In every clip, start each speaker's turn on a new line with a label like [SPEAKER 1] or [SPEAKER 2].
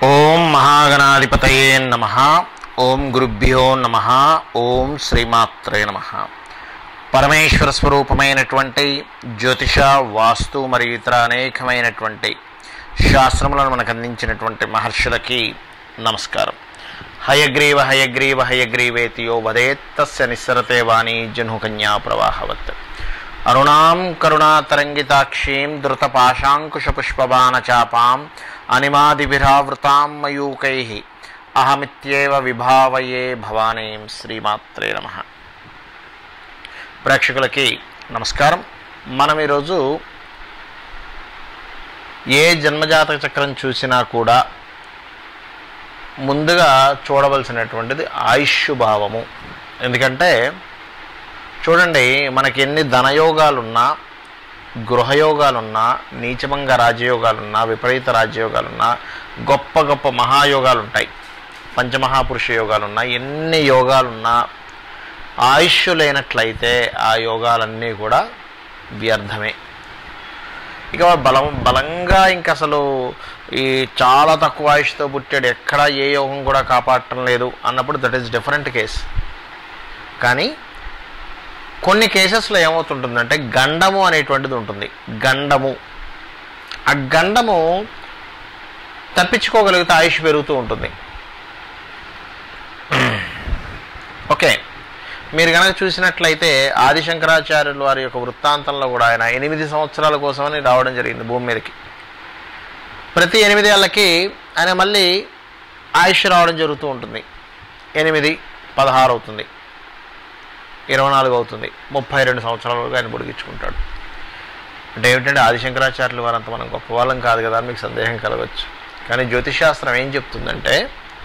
[SPEAKER 1] ఓం మహాగణాధిపతయే నమ ఓం గురుభ్యో నమ ఓం శ్రీమాత్రే నమ పరమేశ్వర స్వరూపమైనటువంటి జ్యోతిష వాస్తు మరియు ఇతర అనేకమైనటువంటి శాస్త్రములను మనకు అందించినటువంటి మహర్షులకి నమస్కారం హయగ్రీవ హయగ్రీవ హయగ్రీవేతియో వదేత్తస్య నిస్సరతే వాణి జహ్నుకన్యా ప్రవాహవత్ అరుణాం కరుణాతరంగితాక్షీం ధృతపాశాంకుశపుష్పబాణచాపాం అనిమాదిభిరావృతాం మయూకై అహమిత్యేవ విభావయే భవానీం శ్రీమాత్రే నమ ప్రేక్షకులకి నమస్కారం మనం ఈరోజు ఏ జన్మజాతక చక్రం చూసినా కూడా ముందుగా చూడవలసినటువంటిది ఆయుష్ భావము ఎందుకంటే చూడండి మనకి ఎన్ని ధనయోగాలున్నా గృహయోగాలున్నా నీచభంగ రాజయోగాలున్నా విపరీత రాజయోగాలున్నా గొప్ప గొప్ప మహాయోగాలు ఉంటాయి పంచమహాపురుష యోగాలున్నా ఎన్ని యోగాలున్నా ఆయుష్ లేనట్లయితే ఆ యోగాలన్నీ కూడా వ్యర్థమే ఇక బలం బలంగా ఇంక అసలు ఈ చాలా తక్కువ ఆయుష్తో పుట్టాడు ఎక్కడా ఏ యోగం కూడా కాపాడటం లేదు అన్నప్పుడు దట్ ఈస్ డిఫరెంట్ కేస్ కానీ కొన్ని కేసెస్లో ఏమవుతుంటుందంటే గండము అనేటువంటిది ఉంటుంది గండము ఆ గండము తప్పించుకోగలిగితే ఆయుష్ పెరుగుతూ ఉంటుంది ఓకే మీరు కనుక చూసినట్లయితే ఆదిశంకరాచార్యులు వారి యొక్క వృత్తాంతంలో కూడా ఆయన ఎనిమిది సంవత్సరాల కోసమని రావడం జరిగింది భూమి మీదకి ప్రతి ఎనిమిది ఏళ్ళకి ఆయన మళ్ళీ ఆయుష్ రావడం జరుగుతూ ఉంటుంది ఎనిమిది పదహారు అవుతుంది ఇరవై నాలుగు అవుతుంది ముప్పై రెండు సంవత్సరాల వరకు ఆయన పొడిగించుకుంటాడు అంటే ఏమిటంటే ఆదిశంకరాచార్యులు వారంత మనం గొప్ప వాళ్ళం కాదు కదా అని మీకు సందేహం కలగచ్చు కానీ జ్యోతిషాస్త్రం ఏం చెప్తుందంటే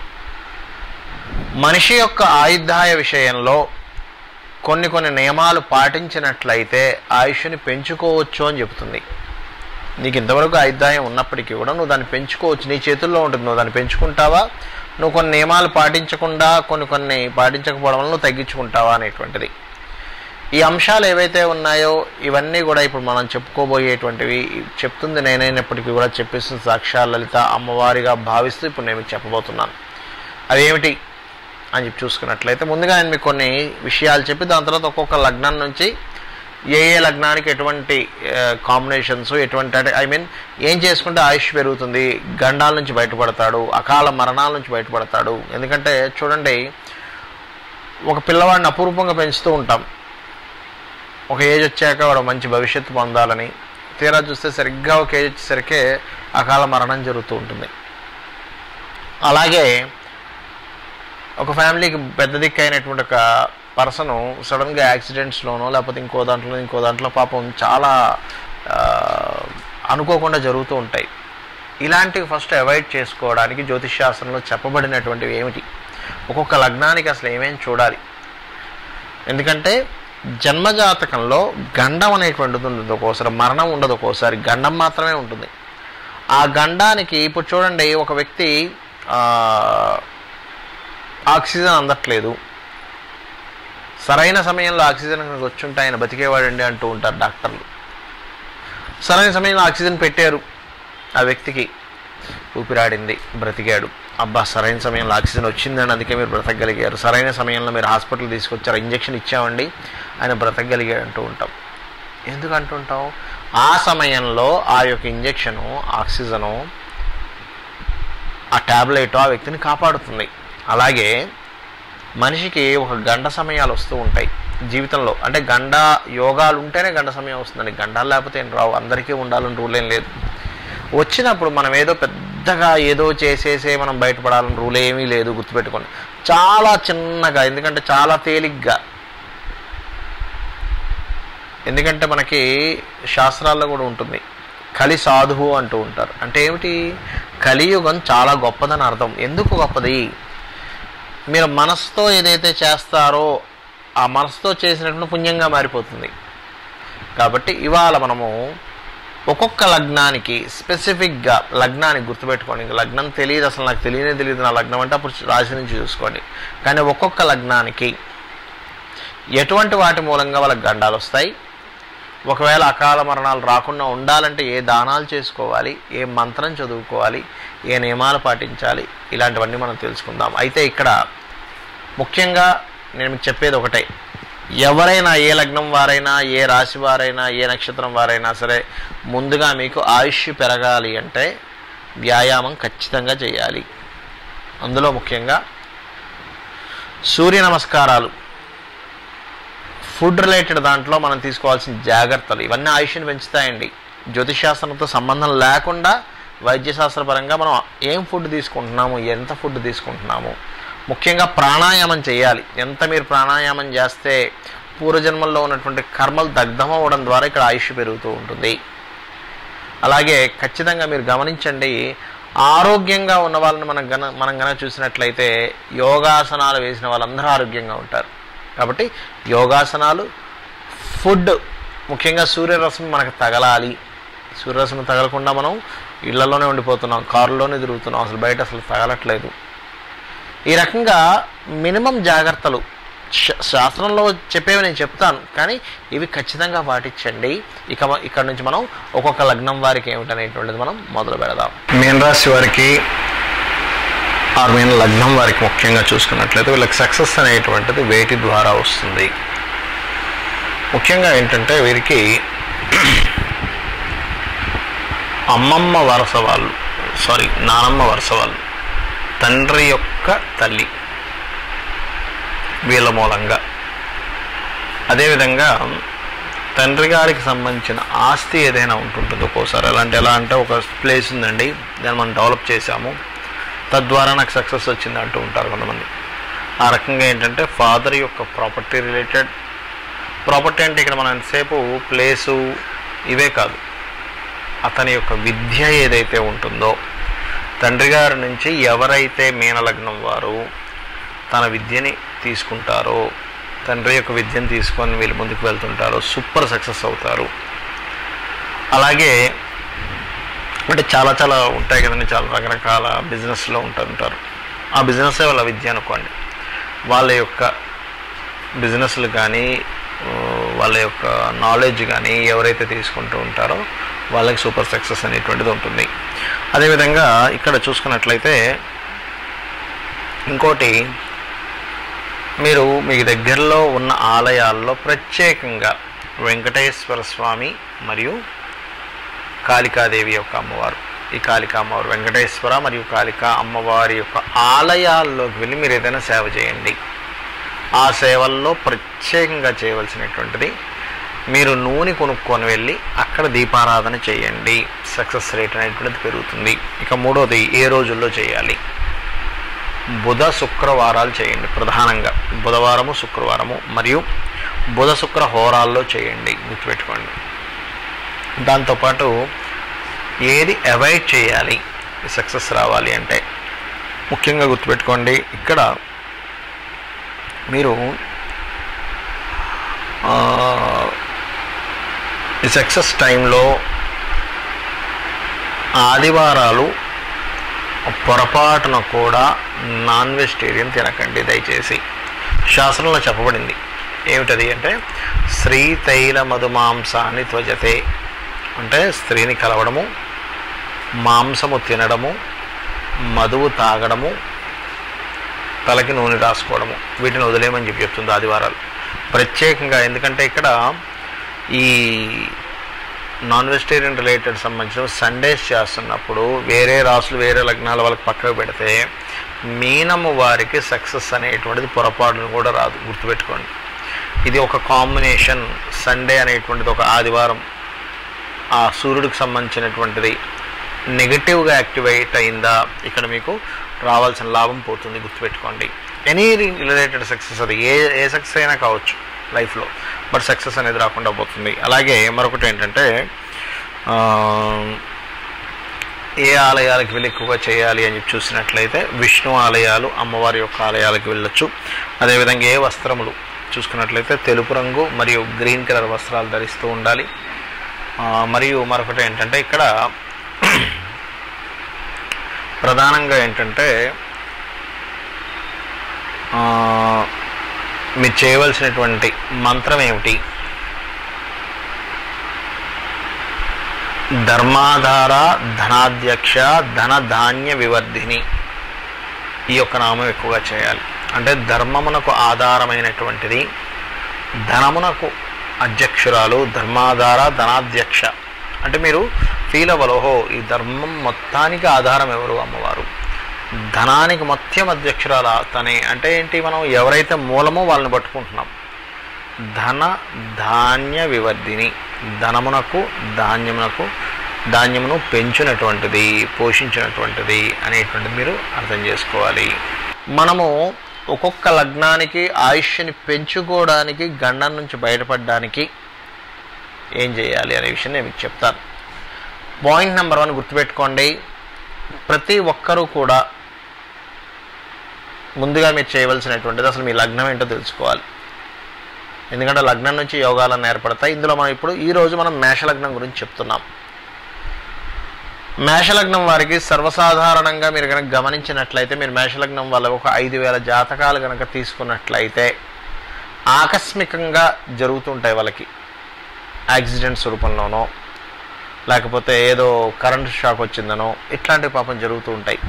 [SPEAKER 1] మనిషి యొక్క ఆయుద్ధాయ విషయంలో కొన్ని కొన్ని నియమాలు పాటించినట్లయితే ఆయుష్ని పెంచుకోవచ్చు అని చెప్తుంది నీకు ఇంతవరకు ఆయుద్ధాయం ఉన్నప్పటికీ కూడా నువ్వు దాన్ని పెంచుకోవచ్చు నీ చేతుల్లో ఉంటుంది నువ్వు దాన్ని పెంచుకుంటావా నువ్వు కొన్ని నియమాలు పాటించకుండా కొన్ని కొన్ని పాటించకపోవడం వల్ల నువ్వు తగ్గించుకుంటావా అనేటువంటిది ఈ అంశాలు ఏవైతే ఉన్నాయో ఇవన్నీ కూడా ఇప్పుడు మనం చెప్పుకోబోయేటువంటివి చెప్తుంది నేనైనప్పటికీ కూడా చెప్పేస్తుంది సాక్షాత్ లలిత అమ్మవారిగా భావిస్తూ ఇప్పుడు నేను మీకు చెప్పబోతున్నాను అవేమిటి అని చెప్పి చూసుకున్నట్లయితే ముందుగా నేను మీకు కొన్ని విషయాలు చెప్పి దాని తర్వాత ఒక్కొక్క లగ్నం నుంచి ఏ ఏ లగ్నానికి ఎటువంటి కాంబినేషన్స్ ఎటువంటి అంటే ఐ మీన్ ఏం చేసుకుంటే ఆయుష్ పెరుగుతుంది గండాల నుంచి బయటపడతాడు అకాల మరణాల నుంచి బయటపడతాడు ఎందుకంటే చూడండి ఒక పిల్లవాడిని అపూర్వంగా పెంచుతూ ఉంటాం ఒక ఏజ్ వచ్చాక వాడు మంచి భవిష్యత్తు పొందాలని తీరా చూస్తే సరిగ్గా ఒక ఏజ్ వచ్చేసరికి అకాల మరణం జరుగుతూ ఉంటుంది అలాగే ఒక ఫ్యామిలీకి పెద్ద దిక్కు అయినటువంటి ఒక పర్సను సడన్గా యాక్సిడెంట్స్లోనో లేకపోతే ఇంకో దాంట్లో ఇంకో దాంట్లో పాపం చాలా ఆ, అనుకోకుండా జరుగుతూ ఉంటాయి ఇలాంటివి ఫస్ట్ అవాయిడ్ చేసుకోవడానికి జ్యోతిష్ శాస్త్రంలో చెప్పబడినటువంటివి ఏమిటి ఒక్కొక్క లగ్నానికి అసలు ఏమేమి చూడాలి ఎందుకంటే జన్మజాతకంలో గండం అనేటువంటిది ఉంటుంది ఒక్కోసారి మరణం ఉండదు ఒక్కోసారి గండం మాత్రమే ఉంటుంది ఆ గండానికి ఇప్పుడు చూడండి ఒక వ్యక్తి ఆ, ఆక్సిజన్ అందట్లేదు సరైన సమయంలో ఆక్సిజన్ కనుక వచ్చుంటే ఆయన బతికేవాడండి అంటూ ఉంటారు డాక్టర్లు సరైన సమయంలో ఆక్సిజన్ పెట్టారు ఆ వ్యక్తికి ఊపిరాడింది బ్రతికాడు అబ్బా సరైన సమయంలో ఆక్సిజన్ వచ్చిందని అందుకే మీరు బ్రతకగలిగారు సరైన సమయంలో మీరు హాస్పిటల్ తీసుకొచ్చారు ఇంజక్షన్ ఇచ్చామండి ఆయన బ్రతకగలిగాడు అంటూ ఉంటాం ఎందుకు అంటుంటాం ఆ సమయంలో ఆ యొక్క ఇంజెక్షను ఆక్సిజను ఆ ట్యాబ్లెట్ ఆ వ్యక్తిని కాపాడుతుంది అలాగే మనిషికి ఒక గంట సమయాలు వస్తూ ఉంటాయి జీవితంలో అంటే గండ యోగాలు ఉంటేనే గంట సమయం వస్తుందండి గండాలు లేకపోతే ఏం రావు అందరికీ ఉండాలని రూల్ ఏం లేదు వచ్చినప్పుడు మనం ఏదో పెద్దగా ఏదో చేసేసే మనం బయటపడాలని రూల్ ఏమీ లేదు గుర్తుపెట్టుకోండి చాలా చిన్నగా ఎందుకంటే చాలా తేలిగ్గా ఎందుకంటే మనకి శాస్త్రాల్లో కూడా ఉంటుంది కలి సాధువు అంటూ ఉంటారు అంటే ఏమిటి కలియుగం చాలా గొప్పదని అర్థం ఎందుకు గొప్పది మీరు మనసుతో ఏదైతే చేస్తారో ఆ మనసుతో చేసినటువంటి పుణ్యంగా మారిపోతుంది కాబట్టి ఇవాళ మనము ఒక్కొక్క లగ్నానికి స్పెసిఫిక్గా లగ్నానికి గుర్తుపెట్టుకోండి ఇంకా లగ్నం తెలియదు అసలు నాకు తెలియనే తెలియదు నా లగ్నం అంటే అప్పుడు రాశి నుంచి చూసుకోండి కానీ ఒక్కొక్క లగ్నానికి ఎటువంటి వాటి మూలంగా వాళ్ళకి గండాలు వస్తాయి ఒకవేళ అకాల మరణాలు రాకుండా ఉండాలంటే ఏ దానాలు చేసుకోవాలి ఏ మంత్రం చదువుకోవాలి ఏ నియమాలు పాటించాలి ఇలాంటివన్నీ మనం తెలుసుకుందాం అయితే ఇక్కడ ముఖ్యంగా నేను మీకు చెప్పేది ఒకటే ఎవరైనా ఏ లగ్నం వారైనా ఏ రాశి వారైనా ఏ నక్షత్రం వారైనా సరే ముందుగా మీకు ఆయుష్ పెరగాలి అంటే వ్యాయామం ఖచ్చితంగా చేయాలి అందులో ముఖ్యంగా సూర్య నమస్కారాలు ఫుడ్ రిలేటెడ్ దాంట్లో మనం తీసుకోవాల్సిన జాగ్రత్తలు ఇవన్నీ ఆయుష్ని పెంచుతాయండి జ్యోతిషాస్త్రంతో సంబంధం లేకుండా వైద్యశాస్త్రపరంగా మనం ఏం ఫుడ్ తీసుకుంటున్నాము ఎంత ఫుడ్ తీసుకుంటున్నాము ముఖ్యంగా ప్రాణాయామం చేయాలి ఎంత మీరు ప్రాణాయామం చేస్తే పూర్వజన్మల్లో ఉన్నటువంటి కర్మలు దగ్ధం అవ్వడం ద్వారా ఇక్కడ ఆయుష్ పెరుగుతూ ఉంటుంది అలాగే ఖచ్చితంగా మీరు గమనించండి ఆరోగ్యంగా ఉన్న వాళ్ళని మనం గన మనం గన చూసినట్లయితే యోగాసనాలు వేసిన వాళ్ళందరూ ఆరోగ్యంగా ఉంటారు కాబట్టి యోగాసనాలు ఫుడ్ ముఖ్యంగా సూర్యరశ్మి మనకు తగలాలి సూర్యరశ్మి తగలకుండా మనం ఇళ్లలోనే ఉండిపోతున్నాం కారులోనే తిరుగుతున్నాం అసలు బయట అసలు తగలట్లేదు ఈ రకంగా మినిమం జాగ్రత్తలు శా- శాస్త్రంలో చెప్పేవి నేను చెప్తాను కానీ ఇవి ఖచ్చితంగా పాటించండి ఇక మ- ఇక్కడ నుంచి మనం ఒక్కొక్క లగ్నం వారికి ఏమిటనేటువంటిది మనం మొదలు పెడదాం మీన రాశి వారికి ఆరు మీన లగ్నం వారికి ముఖ్యంగా చూసుకున్నట్లయితే వీళ్ళకి సక్సెస్ అనేటువంటిది వేటి ద్వారా వస్తుంది ముఖ్యంగా ఏంటంటే వీరికి అమ్మమ్మ వరస వాళ్ళు సారీ నానమ్మ వరస వాళ్ళు తండ్రి యొక్క తల్లి వీళ్ళ మూలంగా అదేవిధంగా తండ్రి గారికి సంబంధించిన ఆస్తి ఏదైనా ఉంటుంటుంది ఒక్కోసారి అలాంటి ఎలా అంటే ఒక ప్లేస్ ఉందండి దాన్ని మనం డెవలప్ చేశాము తద్వారా నాకు సక్సెస్ వచ్చింది అంటూ ఉంటారు కొంతమంది ఆ రకంగా ఏంటంటే ఫాదర్ యొక్క ప్రాపర్టీ రిలేటెడ్ ప్రాపర్టీ అంటే ఇక్కడ మనం ఎంతసేపు ప్లేసు ఇవే కాదు అతని యొక్క విద్య ఏదైతే ఉంటుందో తండ్రి గారి నుంచి ఎవరైతే మీనలగ్నం వారు తన విద్యని తీసుకుంటారో తండ్రి యొక్క విద్యను తీసుకొని వీళ్ళు ముందుకు వెళ్తుంటారో సూపర్ సక్సెస్ అవుతారు అలాగే అంటే చాలా చాలా ఉంటాయి కదండి చాలా రకరకాల బిజినెస్లో ఉంటుంటారు ఆ బిజినెస్ వాళ్ళ విద్య అనుకోండి వాళ్ళ యొక్క బిజినెస్లు కానీ ఆ, వాళ్ళ యొక్క నాలెడ్జ్ కానీ ఎవరైతే తీసుకుంటూ ఉంటారో వాళ్ళకి సూపర్ సక్సెస్ అనేటువంటిది ఉంటుంది అదేవిధంగా ఇక్కడ చూసుకున్నట్లయితే ఇంకోటి మీరు మీ దగ్గరలో ఉన్న ఆలయాల్లో ప్రత్యేకంగా వెంకటేశ్వర స్వామి మరియు కాళికాదేవి యొక్క అమ్మవారు ఈ కాళికా అమ్మవారు వెంకటేశ్వర మరియు కాళికా అమ్మవారి యొక్క ఆలయాల్లోకి వెళ్ళి మీరు ఏదైనా సేవ చేయండి ఆ సేవల్లో ప్రత్యేకంగా చేయవలసినటువంటిది మీరు నూనె కొనుక్కొని వెళ్ళి అక్కడ దీపారాధన చేయండి సక్సెస్ రేట్ అనేటువంటిది పెరుగుతుంది ఇక మూడోది ఏ రోజుల్లో చేయాలి బుధ శుక్రవారాలు చేయండి ప్రధానంగా బుధవారము శుక్రవారము మరియు బుధ శుక్ర హోరాల్లో చేయండి గుర్తుపెట్టుకోండి దాంతోపాటు ఏది అవాయిడ్ చేయాలి సక్సెస్ రావాలి అంటే ముఖ్యంగా గుర్తుపెట్టుకోండి ఇక్కడ మీరు ఆ, ఈ సక్సెస్ టైంలో ఆదివారాలు పొరపాటున కూడా నాన్ వెజిటేరియన్ తినకండి దయచేసి శాస్త్రంలో చెప్పబడింది ఏమిటది అంటే స్త్రీ తైల మధుమాంసాన్ని త్వజతే అంటే స్త్రీని కలవడము మాంసము తినడము మధువు తాగడము తలకి నూనె రాసుకోవడము వీటిని వదిలేయమని చెప్పి చెప్తుంది ఆదివారాలు ప్రత్యేకంగా ఎందుకంటే ఇక్కడ ఈ నాన్ వెజిటేరియన్ రిలేటెడ్ సంబంధించిన సండేస్ చేస్తున్నప్పుడు వేరే రాసులు వేరే లగ్నాల వాళ్ళకి పక్కకు పెడితే మీనము వారికి సక్సెస్ అనేటువంటిది పొరపాటును కూడా రాదు గుర్తుపెట్టుకోండి ఇది ఒక కాంబినేషన్ సండే అనేటువంటిది ఒక ఆదివారం ఆ సూర్యుడికి సంబంధించినటువంటిది నెగటివ్గా యాక్టివేట్ అయిందా ఇక్కడ మీకు రావాల్సిన లాభం పోతుంది గుర్తుపెట్టుకోండి ఎనీ రిలేటెడ్ సక్సెస్ అది ఏ ఏ సక్సెస్ అయినా కావచ్చు లైఫ్లో బట్ సక్సెస్ అనేది రాకుండా పోతుంది అలాగే మరొకటి ఏంటంటే ఆ, ఏ ఆలయాలకు వెళ్ళి ఎక్కువగా చేయాలి అని చెప్పి చూసినట్లయితే విష్ణు ఆలయాలు అమ్మవారి యొక్క ఆలయాలకు వెళ్ళొచ్చు అదేవిధంగా ఏ వస్త్రములు చూసుకున్నట్లయితే తెలుపు రంగు మరియు గ్రీన్ కలర్ వస్త్రాలు ధరిస్తూ ఉండాలి ఆ, మరియు మరొకటి ఏంటంటే ఇక్కడ ప్రధానంగా ఏంటంటే ఆ, మీరు చేయవలసినటువంటి మంత్రం ఏమిటి ధర్మాధార ధనాధ్యక్ష ధన ధాన్య వివర్ధిని ఈ యొక్క నామం ఎక్కువగా చేయాలి అంటే ధర్మమునకు ఆధారమైనటువంటిది ధనమునకు అధ్యక్షురాలు ధర్మాధార ధనాధ్యక్ష అంటే మీరు ఫీల్ అవ్వలోహో ఈ ధర్మం మొత్తానికి ఆధారం ఎవరు అమ్మవారు ధనానికి మొత్తం అధ్యక్షురాలు తనే అంటే ఏంటి మనం ఎవరైతే మూలమో వాళ్ళని పట్టుకుంటున్నాం ధన ధాన్య వివర్ధిని ధనమునకు ధాన్యమునకు ధాన్యమును పెంచినటువంటిది పోషించినటువంటిది అనేటువంటిది మీరు అర్థం చేసుకోవాలి మనము ఒక్కొక్క లగ్నానికి ఆయుష్ని పెంచుకోవడానికి గండం నుంచి బయటపడడానికి ఏం చేయాలి అనే విషయం నేను మీకు చెప్తాను పాయింట్ నెంబర్ వన్ గుర్తుపెట్టుకోండి ప్రతి ఒక్కరూ కూడా ముందుగా మీరు చేయవలసినటువంటిది అసలు మీ లగ్నం ఏంటో తెలుసుకోవాలి ఎందుకంటే లగ్నం నుంచి యోగాలను ఏర్పడతాయి ఇందులో మనం ఇప్పుడు ఈ రోజు మనం మేషలగ్నం గురించి చెప్తున్నాం మేషలగ్నం వారికి సర్వసాధారణంగా మీరు కనుక గమనించినట్లయితే మీరు మేషలగ్నం వల్ల ఒక ఐదు వేల జాతకాలు కనుక తీసుకున్నట్లయితే ఆకస్మికంగా జరుగుతుంటాయి వాళ్ళకి యాక్సిడెంట్స్ రూపంలోనో లేకపోతే ఏదో కరెంట్ షాక్ వచ్చిందనో ఇట్లాంటి పాపం జరుగుతూ ఉంటాయి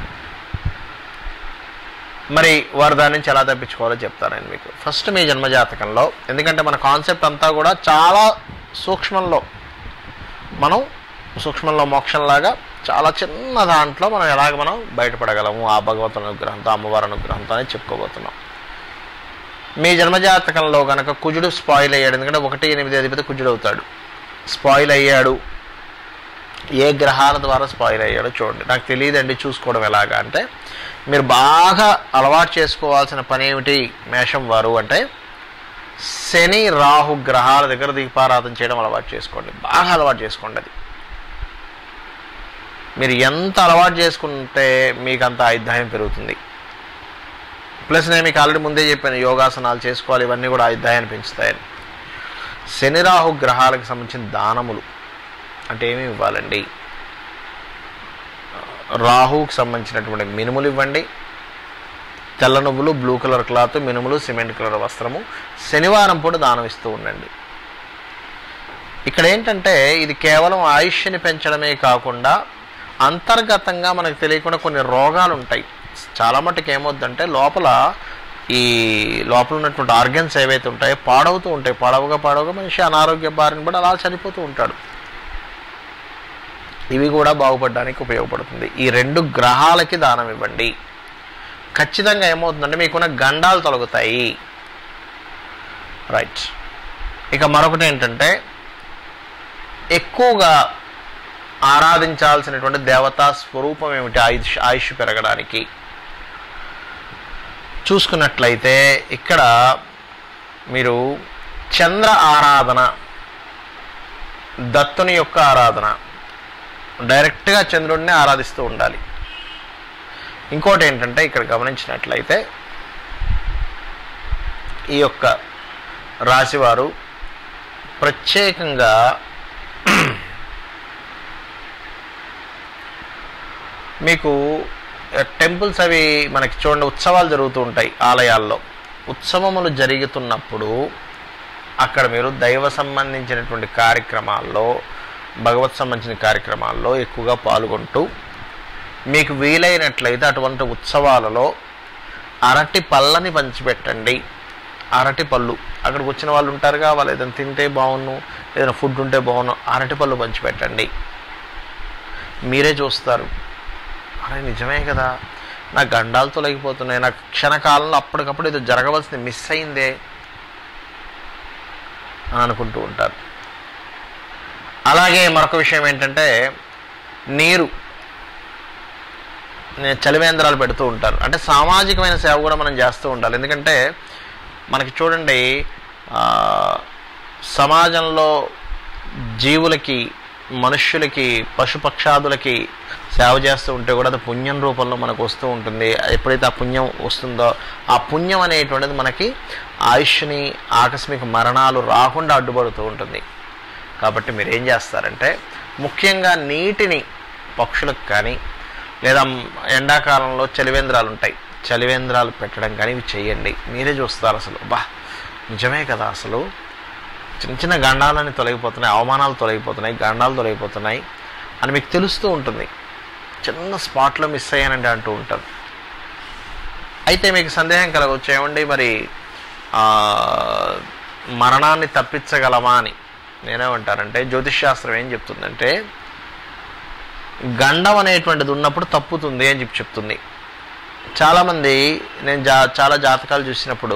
[SPEAKER 1] మరి వారు దాని నుంచి ఎలా తప్పించుకోవాలో చెప్తాను నేను మీకు ఫస్ట్ మీ జన్మజాతకంలో ఎందుకంటే మన కాన్సెప్ట్ అంతా కూడా చాలా సూక్ష్మంలో మనం సూక్ష్మంలో మోక్షంలాగా చాలా చిన్న దాంట్లో మనం ఎలాగ మనం బయటపడగలము ఆ భగవత్ అనుగ్రహంతో అమ్మవారి అనుగ్రహంతో అని చెప్పుకోబోతున్నాం మీ జన్మజాతకంలో కనుక కుజుడు స్పాయిల్ అయ్యాడు ఎందుకంటే ఒకటి ఎనిమిది అధిపతి కుజుడు అవుతాడు స్పాయిల్ అయ్యాడు ఏ గ్రహాల ద్వారా స్పాయిల్ అయ్యాడో చూడండి నాకు తెలియదండి చూసుకోవడం ఎలాగా అంటే మీరు బాగా అలవాటు చేసుకోవాల్సిన పని ఏమిటి మేషం వారు అంటే శని రాహు గ్రహాల దగ్గర దీపారాధన చేయడం అలవాటు చేసుకోండి బాగా అలవాటు చేసుకోండి అది మీరు ఎంత అలవాటు చేసుకుంటే మీకు అంత ఆయుర్దాయం పెరుగుతుంది ప్లస్ నేను మీకు ఆల్రెడీ ముందే చెప్పాను యోగాసనాలు చేసుకోవాలి ఇవన్నీ కూడా ఆయుర్దాయాన్ని పెంచుతాయని శని రాహు గ్రహాలకు సంబంధించిన దానములు అంటే ఏమి ఇవ్వాలండి రాహువుకి సంబంధించినటువంటి మినుములు ఇవ్వండి తెల్ల నువ్వులు బ్లూ కలర్ క్లాత్ మినుములు సిమెంట్ కలర్ వస్త్రము శనివారం పూట దానం ఇస్తూ ఉండండి ఇక్కడ ఏంటంటే ఇది కేవలం ఆయుష్ని పెంచడమే కాకుండా అంతర్గతంగా మనకు తెలియకుండా కొన్ని రోగాలు ఉంటాయి చాలా మటుకు ఏమవుద్దంటే లోపల ఈ లోపల ఉన్నటువంటి ఆర్గన్స్ ఏవైతే ఉంటాయో పాడవుతూ ఉంటాయి పాడవగా పాడవగా మనిషి అనారోగ్య బారిన పడి అలా చనిపోతూ ఉంటాడు ఇవి కూడా బాగుపడడానికి ఉపయోగపడుతుంది ఈ రెండు గ్రహాలకి దానం ఇవ్వండి ఖచ్చితంగా ఏమవుతుందంటే మీకున్న గండాలు తొలగుతాయి రైట్ ఇక మరొకటి ఏంటంటే ఎక్కువగా ఆరాధించాల్సినటువంటి దేవతా స్వరూపం ఏమిటి ఆయుష్ ఆయుష్ పెరగడానికి చూసుకున్నట్లయితే ఇక్కడ మీరు చంద్ర ఆరాధన దత్తుని యొక్క ఆరాధన డైరెక్ట్గా చంద్రుడిని ఆరాధిస్తూ ఉండాలి ఇంకోటి ఏంటంటే ఇక్కడ గమనించినట్లయితే ఈ యొక్క రాశివారు ప్రత్యేకంగా మీకు టెంపుల్స్ అవి మనకి చూడండి ఉత్సవాలు జరుగుతూ ఉంటాయి ఆలయాల్లో ఉత్సవములు జరుగుతున్నప్పుడు అక్కడ మీరు దైవ సంబంధించినటువంటి కార్యక్రమాల్లో భగవత్ సంబంధించిన కార్యక్రమాల్లో ఎక్కువగా పాల్గొంటూ మీకు వీలైనట్లయితే అటువంటి ఉత్సవాలలో అరటి పళ్ళని పంచిపెట్టండి అరటి పళ్ళు అక్కడికి వచ్చిన వాళ్ళు ఉంటారుగా వాళ్ళు ఏదైనా తింటే బాగున్ను ఏదైనా ఫుడ్ ఉంటే బాగున్ను అరటి పళ్ళు పంచిపెట్టండి మీరే చూస్తారు అరే నిజమే కదా నా గండాలు తొలగిపోతున్నాయి నాకు క్షణకాలంలో అప్పటికప్పుడు ఏదో జరగవలసింది మిస్ అయిందే అని అనుకుంటూ ఉంటారు అలాగే మరొక విషయం ఏంటంటే నీరు నే- చలివేంద్రాలు పెడుతూ ఉంటారు అంటే సామాజికమైన సేవ కూడా మనం చేస్తూ ఉండాలి ఎందుకంటే మనకి చూడండి ఆ, సమాజంలో జీవులకి మనుష్యులకి పశుపక్షాదులకి సేవ చేస్తూ ఉంటే కూడా అది పుణ్యం రూపంలో మనకు వస్తూ ఉంటుంది ఎప్పుడైతే ఆ పుణ్యం వస్తుందో ఆ పుణ్యం అనేటువంటిది మనకి ఆయుష్ని ఆకస్మిక మరణాలు రాకుండా అడ్డుపడుతూ ఉంటుంది కాబట్టి మీరు ఏం చేస్తారంటే ముఖ్యంగా నీటిని పక్షులకు కానీ లేదా ఎండాకాలంలో చలివేంద్రాలు ఉంటాయి చలివేంద్రాలు పెట్టడం కానీ ఇవి చేయండి మీరే చూస్తారు అసలు బా నిజమే కదా అసలు చిన్న చిన్న గండాలని తొలగిపోతున్నాయి అవమానాలు తొలగిపోతున్నాయి గండాలు తొలగిపోతున్నాయి అని మీకు తెలుస్తూ ఉంటుంది చిన్న స్పాట్లో మిస్ అయ్యానండి అంటూ ఉంటారు అయితే మీకు సందేహం కలగవచ్చు ఏమండి మరి ఆ, మరణాన్ని తప్పించగలమా అని నేనేమంటానంటే జ్యోతిష్ శాస్త్రం ఏం చెప్తుందంటే గండం అనేటువంటిది ఉన్నప్పుడు తప్పుతుంది అని చెప్పి చెప్తుంది చాలామంది నేను జా చాలా జాతకాలు చూసినప్పుడు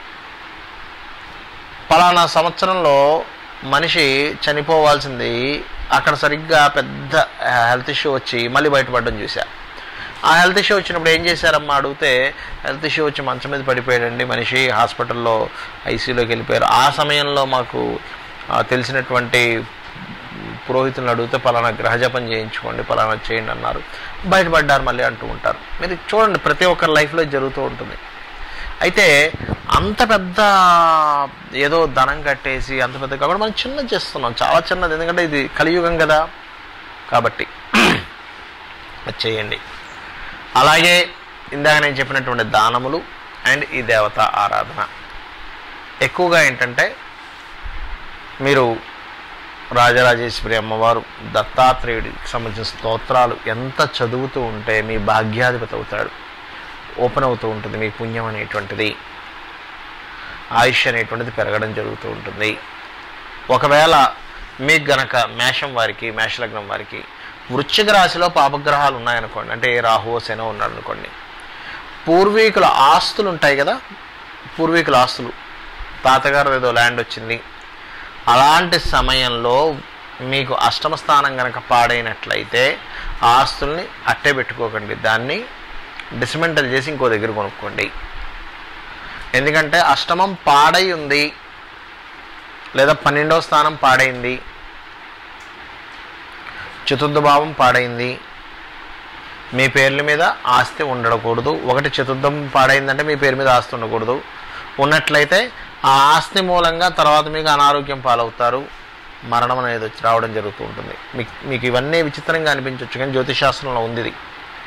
[SPEAKER 1] పలానా సంవత్సరంలో మనిషి చనిపోవాల్సింది అక్కడ సరిగ్గా పెద్ద హెల్త్ ఇష్యూ వచ్చి మళ్ళీ బయటపడడం చూసా ఆ హెల్త్ ఇష్యూ వచ్చినప్పుడు ఏం చేశారమ్మా అడిగితే హెల్త్ ఇష్యూ వచ్చి మంచం మీద పడిపోయాడండి మనిషి హాస్పిటల్లో ఐసీయూలోకి వెళ్ళిపోయారు ఆ సమయంలో మాకు ఆ, తెలిసినటువంటి పురోహితులను అడిగితే పలానా గ్రహజపం చేయించుకోండి పలానా చేయండి అన్నారు బయటపడ్డారు మళ్ళీ అంటూ ఉంటారు మీరు చూడండి ప్రతి ఒక్కరి లైఫ్లో ఇది జరుగుతూ ఉంటుంది అయితే అంత పెద్ద ఏదో ధనం కట్టేసి అంత పెద్ద కాబట్టి మనం చిన్నది చేస్తున్నాం చాలా చిన్నది ఎందుకంటే ఇది కలియుగం కదా కాబట్టి అది చేయండి అలాగే ఇందాక నేను చెప్పినటువంటి దానములు అండ్ ఈ దేవత ఆరాధన ఎక్కువగా ఏంటంటే మీరు రాజరాజేశ్వరి అమ్మవారు దత్తాత్రేయుడికి సంబంధించిన స్తోత్రాలు ఎంత చదువుతూ ఉంటే మీ భాగ్యాధిపతి అవుతాడు ఓపెన్ అవుతూ ఉంటుంది మీ పుణ్యం అనేటువంటిది ఆయుష్ అనేటువంటిది పెరగడం జరుగుతూ ఉంటుంది ఒకవేళ మీకు గనక మేషం వారికి మేషలగ్నం వారికి వృశ్చిక రాశిలో పాపగ్రహాలు ఉన్నాయనుకోండి అంటే ఏ రాహువో శనో ఉన్నాడు అనుకోండి పూర్వీకుల ఆస్తులు ఉంటాయి కదా పూర్వీకుల ఆస్తులు తాతగారు ఏదో ల్యాండ్ వచ్చింది అలాంటి సమయంలో మీకు అష్టమ స్థానం కనుక పాడైనట్లయితే ఆ ఆస్తుల్ని అట్టే పెట్టుకోకండి దాన్ని డిస్మెంటల్ చేసి ఇంకో దగ్గర కొనుక్కోండి ఎందుకంటే అష్టమం పాడై ఉంది లేదా పన్నెండవ స్థానం పాడైంది చతుర్థ భావం పాడైంది మీ పేర్ల మీద ఆస్తి ఉండకూడదు ఒకటి చతుర్థం పాడైందంటే మీ పేరు మీద ఆస్తి ఉండకూడదు ఉన్నట్లయితే ఆ ఆస్తి మూలంగా తర్వాత మీకు అనారోగ్యం పాలవుతారు మరణం అనేది వచ్చి రావడం జరుగుతూ ఉంటుంది మీకు మీకు ఇవన్నీ విచిత్రంగా అనిపించవచ్చు కానీ జ్యోతిషాస్త్రంలో ఉంది ఇది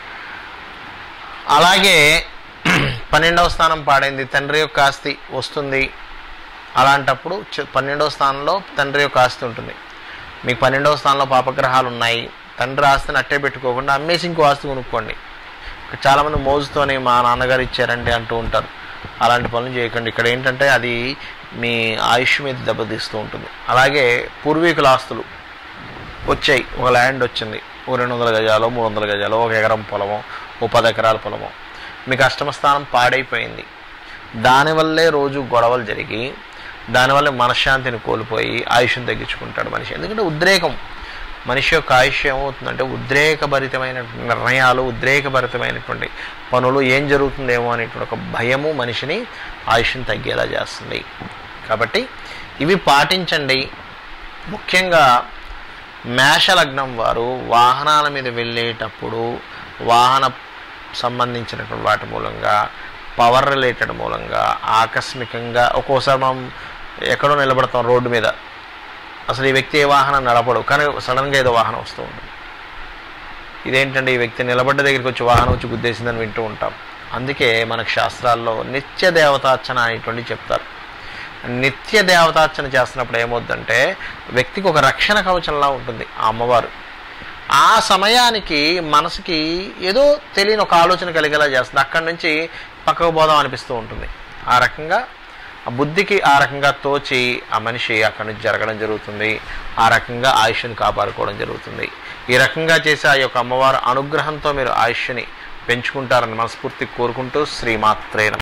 [SPEAKER 1] అలాగే పన్నెండవ స్థానం పాడైంది తండ్రి యొక్క ఆస్తి వస్తుంది అలాంటప్పుడు చ- పన్నెండవ స్థానంలో తండ్రి యొక్క ఆస్తి ఉంటుంది మీకు పన్నెండవ స్థానంలో పాపగ్రహాలు ఉన్నాయి తండ్రి ఆస్తిని అట్టే పెట్టుకోకుండా అమ్మేసి ఇంకో ఆస్తి కొనుక్కోండి చాలామంది మోజుతోని మా నాన్నగారు ఇచ్చారండి అంటూ ఉంటారు అలాంటి పనులు చేయకండి ఇక్కడ ఏంటంటే అది మీ ఆయుష్ మీద దెబ్బతీస్తూ ఉంటుంది అలాగే పూర్వీకుల ఆస్తులు వచ్చాయి ఒక ల్యాండ్ వచ్చింది ఓ రెండు వందల గజాలు మూడు వందల గజాలు ఒక ఎకరం పొలము ఓ పది ఎకరాల పొలము మీకు అష్టమ స్థానం పాడైపోయింది దానివల్లే రోజు గొడవలు జరిగి దానివల్ల మనశ్శాంతిని కోల్పోయి ఆయుష్ని తగ్గించుకుంటాడు మనిషి ఎందుకంటే ఉద్రేకం మనిషి యొక్క ఆయుష్ ఏమవుతుందంటే ఉద్రేకభరితమైన నిర్ణయాలు ఉద్రేకభరితమైనటువంటి పనులు ఏం జరుగుతుందేమో అనేటువంటి ఒక భయము మనిషిని ఆయుష్ని తగ్గేలా చేస్తుంది కాబట్టి ఇవి పాటించండి ముఖ్యంగా మేషలగ్నం వారు వాహనాల మీద వెళ్ళేటప్పుడు వాహన సంబంధించినటువంటి వాటి మూలంగా పవర్ రిలేటెడ్ మూలంగా ఆకస్మికంగా ఒక్కోసారి మనం ఎక్కడో నిలబడతాం రోడ్డు మీద అసలు ఈ వ్యక్తి ఏ వాహనం నడపడు కానీ సడన్గా ఏదో వాహనం వస్తూ ఉంటుంది ఇదేంటంటే ఈ వ్యక్తి నిలబడ్డ దగ్గరికి వచ్చి వాహనం వచ్చి గుద్దేసిందని వింటూ ఉంటాం అందుకే మనకు శాస్త్రాల్లో నిత్య దేవతార్చన అనేటువంటి చెప్తారు నిత్య దేవతార్చన చేస్తున్నప్పుడు ఏమవుద్దంటే వ్యక్తికి ఒక రక్షణ కవచంలా ఉంటుంది ఆ అమ్మవారు ఆ సమయానికి మనసుకి ఏదో తెలియని ఒక ఆలోచన కలిగేలా చేస్తుంది అక్కడి నుంచి పక్కకు పోదాం అనిపిస్తూ ఉంటుంది ఆ రకంగా ఆ బుద్ధికి ఆ రకంగా తోచి ఆ మనిషి అక్కడి నుంచి జరగడం జరుగుతుంది ఆ రకంగా ఆయుష్ని కాపాడుకోవడం జరుగుతుంది ఈ రకంగా చేసే ఆ యొక్క అమ్మవారు అనుగ్రహంతో మీరు ఆయుష్ని పెంచుకుంటారని మనస్ఫూర్తి కోరుకుంటూ శ్రీమాత్రే నమః.